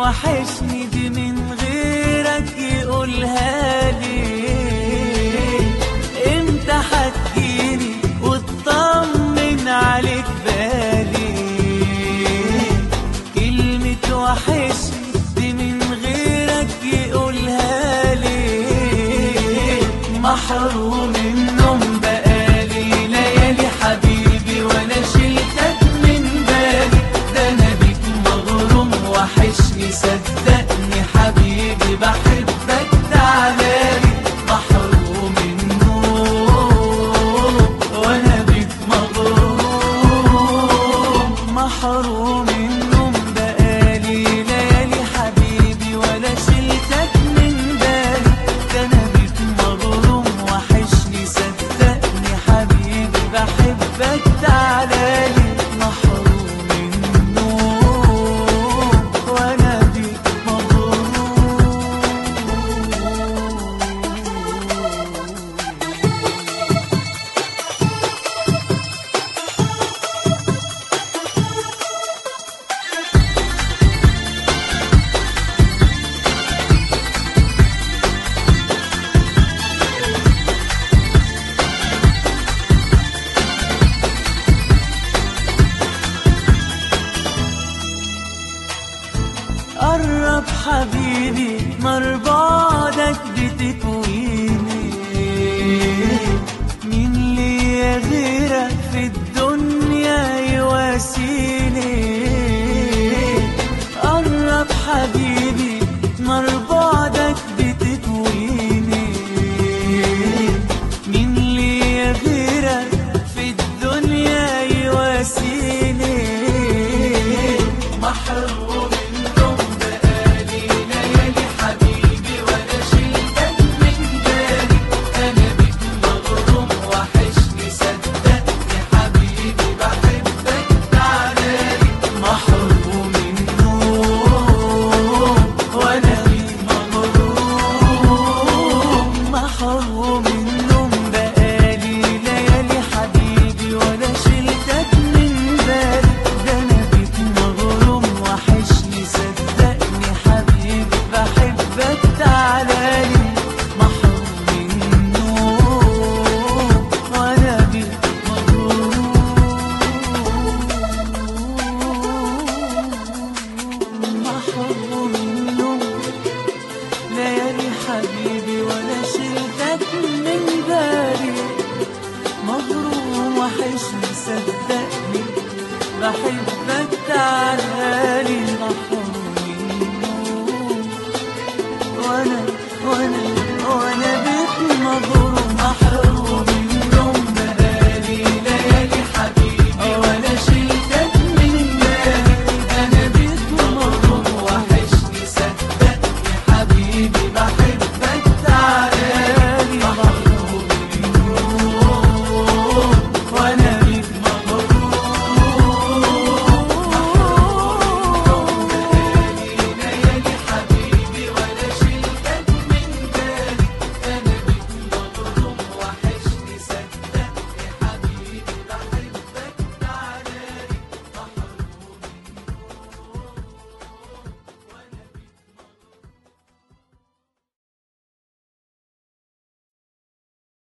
وحشني دي من غيرك يقولها لي امتى هتجيني وتطمن عليك بالي كلمة وحشني دي من غيرك يقولها لي محروم النوم بقالي ليالي حبيبي وانا شلتك من بالي ده انا بيك مغروم وحشني صدقني حبيبي بحبك تعالالي محروم النوم وانا بيك مغروم محروم النوم بقالي ليالي حبيبي ولا شلتك من بالي ده انا بيك مغروم وحشني صدقني حبيبي بحبك تعالالي محروم النوم وانا بيك مغروم قرب حبيبي نار بعدك بتكويني مين ليا غيرك في الدنيا يواسيني قرب حبيبي نار بعدك بتكويني مين ليا غيرك في الدنيا يواسيني محروم النوم بقالي ليالي حبيبي وانا شلتك من بالي انا بيك مغروم وحشني صدقني حبيبي بحبك تعالالي محروم النوم وانا بيك مغروم محروم النوم بقالي ليالي حبيبي وانا شلتك من بالي ده انا بيك مغروم وحشني صدقني حبيبي بحبك تعالالي محروم النوم وانا بيك مغروم محروم النوم ليالي حبيبي وانا شلتك من بالي مغروم وحشني صدقني بحبك تعالى